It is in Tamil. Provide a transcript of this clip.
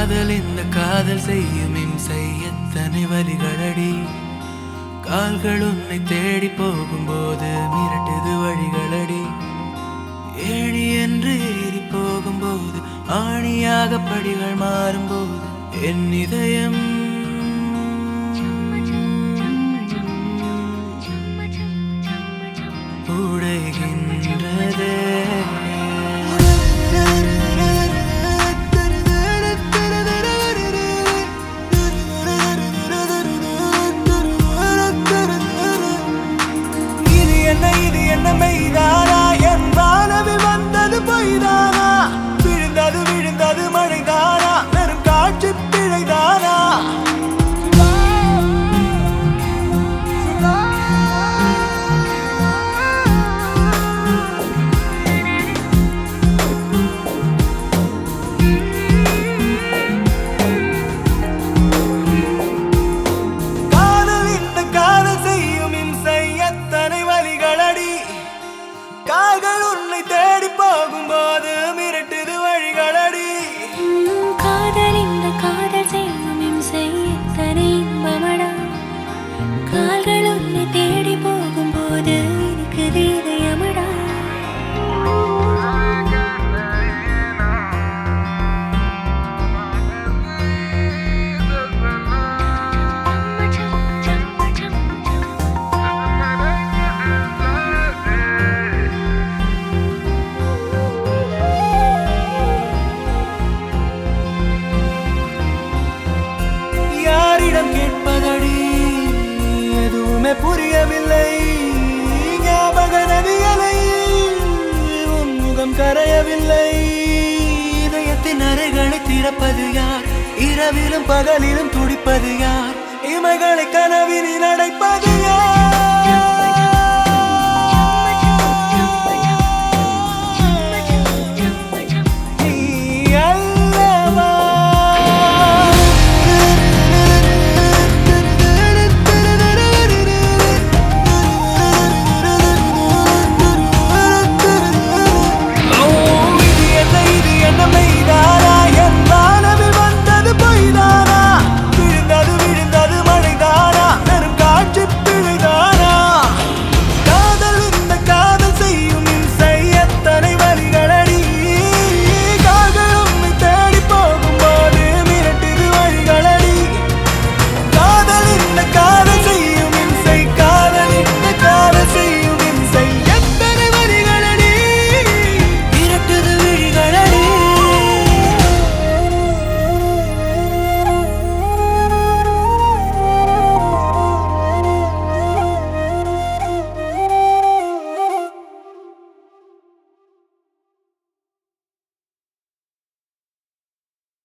காதல் இந்த காதல் செய்யும் இம்சை எத்தனை வழிகளடி கால்கள் உன்னை தேடி போகும்போது மிரட்டுது வழிகளடி ஏணி என்று ஏறி போகும்போது ஆணியாக படிகள் மாறும்போது என் இதயம் உடைகின்றதே இது என்ன இது என்ன மெய்தானா என் வானவில் வந்தது பொய்தானா விழுந்தது விழுந்தது மழைதானா வெறும் காட்சி பிழைதானா காதல் இந்த காதல் செய்யும் இம்சை எத்தனை வழிகளடி கால்கள் உன்னை தேடி போகும்போது மிரட்டுது வழிகளடி உம், காதல் இந்த காதல் செய்யும் இம்சை எத்தனை இன்பமடா கால்கள் உன்னை தேடி போகும்போது இருக்குது இதயமடா யாரிடம் கேட்பதடி எதுவுமே புரியவில்லை ஞாபக நதிகளை உன் முகம் கரையவில்லை இதயத்தின் அறைகளை திறப்பது யார் இரவிலும் பகலிலும் துடிப்பது யார் இமைகளை கனவினில் அடைப்பது